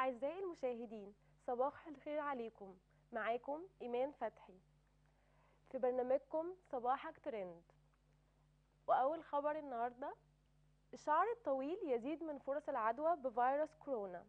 أعزائي المشاهدين صباح الخير عليكم معاكم إيمان فتحي في برنامجكم صباحك ترند وأول خبر النهاردة الشعر الطويل يزيد من فرص العدوى بفيروس كورونا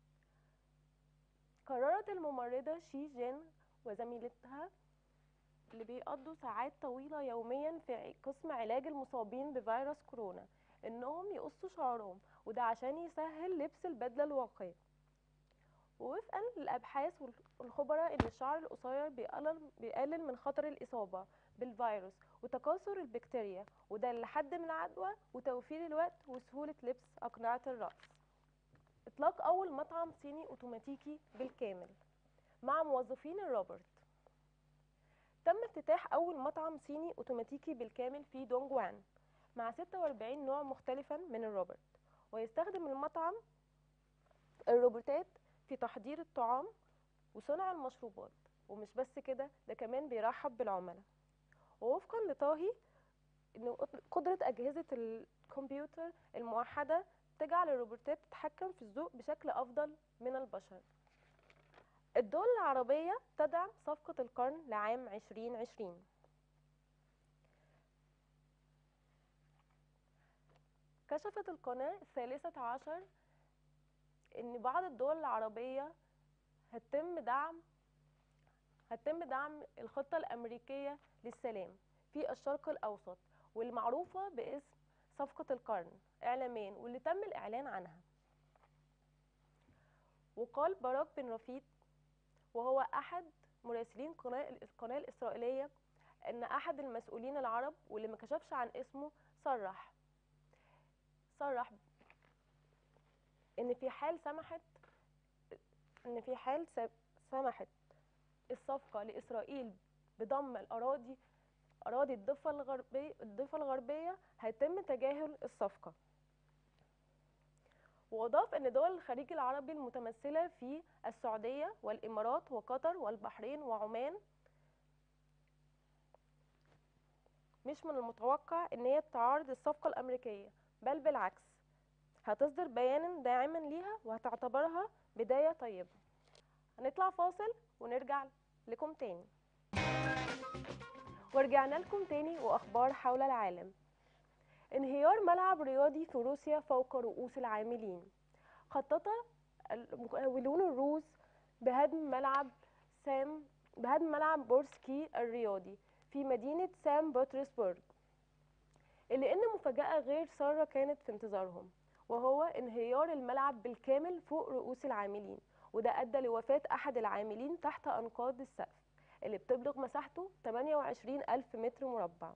قررت الممرضة شي جين وزميلتها اللي بيقضوا ساعات طويلة يوميا في قسم علاج المصابين بفيروس كورونا انهم يقصوا شعرهم وده عشان يسهل لبس البدلة الواقية ووفقا للابحاث والخبراء ان الشعر القصير بيقلل بيقلل من خطر الاصابه بالفيروس وتكاثر البكتيريا وده لحد من العدوى وتوفير الوقت وسهوله لبس اقنعه الراس اطلاق اول مطعم صيني اوتوماتيكي بالكامل مع موظفين الروبرت تم افتتاح اول مطعم صيني اوتوماتيكي بالكامل في دونج وان مع 46 نوع مختلفا من الروبرت ويستخدم المطعم الروبوتات في تحضير الطعام وصنع المشروبات ومش بس كده ده كمان بيرحب بالعملاء ووفقا لطاهي ان قدرة اجهزة الكمبيوتر الموحدة تجعل الروبوتات تتحكم في الذوق بشكل افضل من البشر الدول العربية تدعم صفقة القرن لعام 2020 كشفت القناة الثالثة عشر ان بعض الدول العربيه هتم دعم هتم دعم الخطه الامريكيه للسلام في الشرق الاوسط والمعروفه باسم صفقه القرن اعلاميا واللي تم الاعلان عنها وقال باراك بن رفيد وهو احد مراسلين قناه القناه الاسرائيليه ان احد المسؤولين العرب واللي ما كشفش عن اسمه صرح صرح ان في حال سمحت ان في حال سمحت الصفقة لإسرائيل بضم الأراضي أراضي الضفة الغربية الضفة الغربية هيتم تجاهل الصفقة وأضاف أن دول الخليج العربي المتمثلة في السعودية والإمارات وقطر والبحرين وعمان مش من المتوقع أن هي تعارض الصفقة الأمريكية بل بالعكس هتصدر بيانا داعما ليها وهتعتبرها بداية طيبة هنطلع فاصل ونرجع لكم تاني ورجعنا لكم تاني وأخبار حول العالم انهيار ملعب رياضي في روسيا فوق رؤوس العاملين خطط المقاولون الروس بهدم ملعب سام بهدم ملعب بورسكي الرياضي في مدينة سان بطرسبرغ إلا إن مفاجأة غير سارة كانت في انتظارهم وهو انهيار الملعب بالكامل فوق رؤوس العاملين وده أدى لوفاة أحد العاملين تحت أنقاض السقف اللي بتبلغ مساحته 28 ألف متر مربع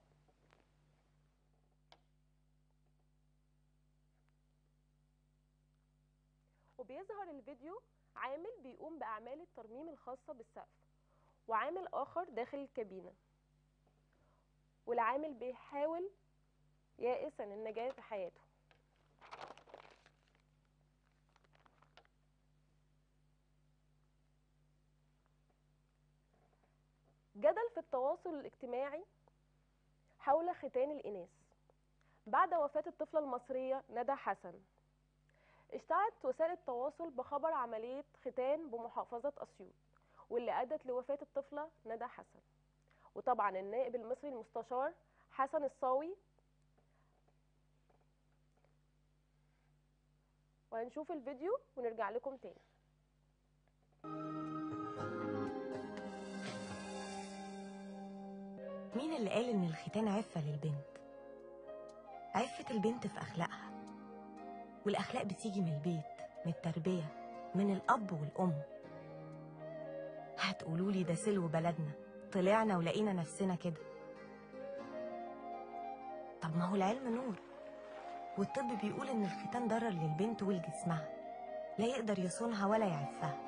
وبيظهر الفيديو عامل بيقوم بأعمال الترميم الخاصة بالسقف وعامل آخر داخل الكابينة والعامل بيحاول يائس عن النجاة في حياته جدل في التواصل الاجتماعي حول ختان الإناث بعد وفاة الطفلة المصرية ندى حسن اشتعلت وسائل التواصل بخبر عملية ختان بمحافظة أسيوط واللي أدت لوفاة الطفلة ندى حسن وطبعا النائب المصري المستشار حسن الصاوي وهنشوف الفيديو ونرجع لكم تاني مين اللي قال إن الختان عفة للبنت؟ عفة البنت في أخلاقها والأخلاق بتيجي من البيت من التربية من الأب والأم هتقولولي ده سلو بلدنا طلعنا ولقينا نفسنا كده طب ما هو العلم نور والطب بيقول إن الختان ضرر للبنت ولجسمها لا يقدر يصونها ولا يعفها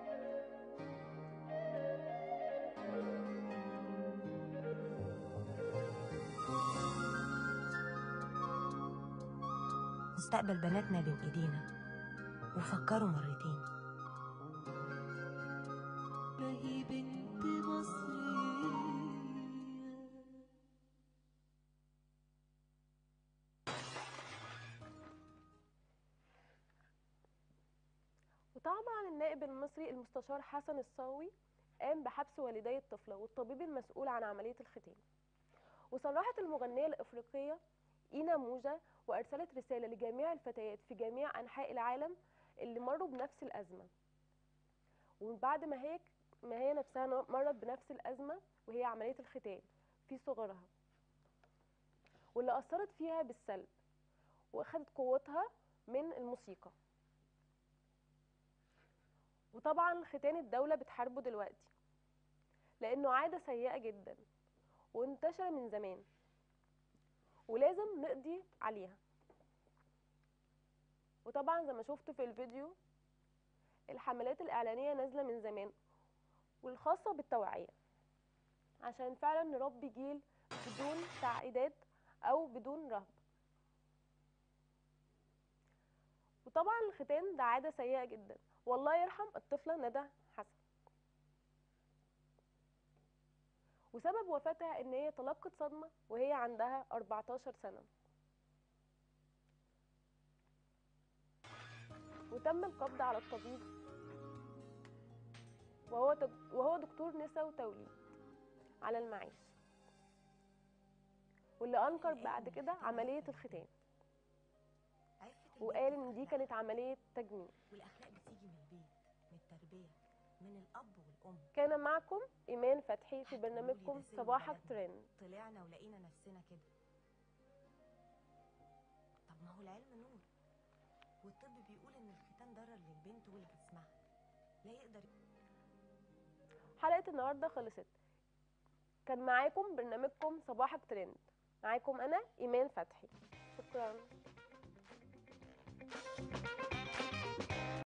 مستقبل بناتنا بين ايدينا وفكروا مرتين ما هي بنت مصرية وطبعا النائب المصري المستشار حسن الصاوي قام بحبس والدي الطفلة والطبيب المسؤول عن عملية الختان وصرحت المغنية الإفريقية إينا موجة وأرسلت رسالة لجميع الفتيات في جميع أنحاء العالم اللي مروا بنفس الأزمة وبعد ما هي ما هي نفسها مرت بنفس الأزمة وهي عملية الختان في صغرها واللي أثرت فيها بالسلب وأخدت قوتها من الموسيقى وطبعا ختان الدولة بتحاربه دلوقتي لأنه عادة سيئة جدا وانتشر من زمان ولازم نقضي عليها وطبعا زي ما شفتوا في الفيديو الحملات الإعلانية نازلة من زمان والخاصة بالتوعية عشان فعلا نربي جيل بدون تعقيدات أو بدون رهبة وطبعا الختان ده عادة سيئة جدا والله يرحم الطفلة ندى حسن وسبب وفاتها ان هي تلقت صدمة وهي عندها 14 سنة وتم القبض على الطبيب وهو دك- وهو دكتور نسا وتوليد على المعاش واللي انكر بعد كده عملية الختان عفة البنت وقال في ان دي أخلاقها. كانت عملية تجميل والأخلاق بتيجي من البيت من التربية من الأب والأم كان معكم ايمان فتحي في هتقولوا لي برنامجكم ده سر صباحك بلدنا. ترند طلعنا ولقينا نفسنا كده طب ما هو العلم نور والطب بيقول ان الختان ضرر للبنت ولجسمها لا يقدر حلقة النهاردة خلصت كان معاكم برنامجكم صباحك ترند معاكم أنا إيمان فتحي شكرا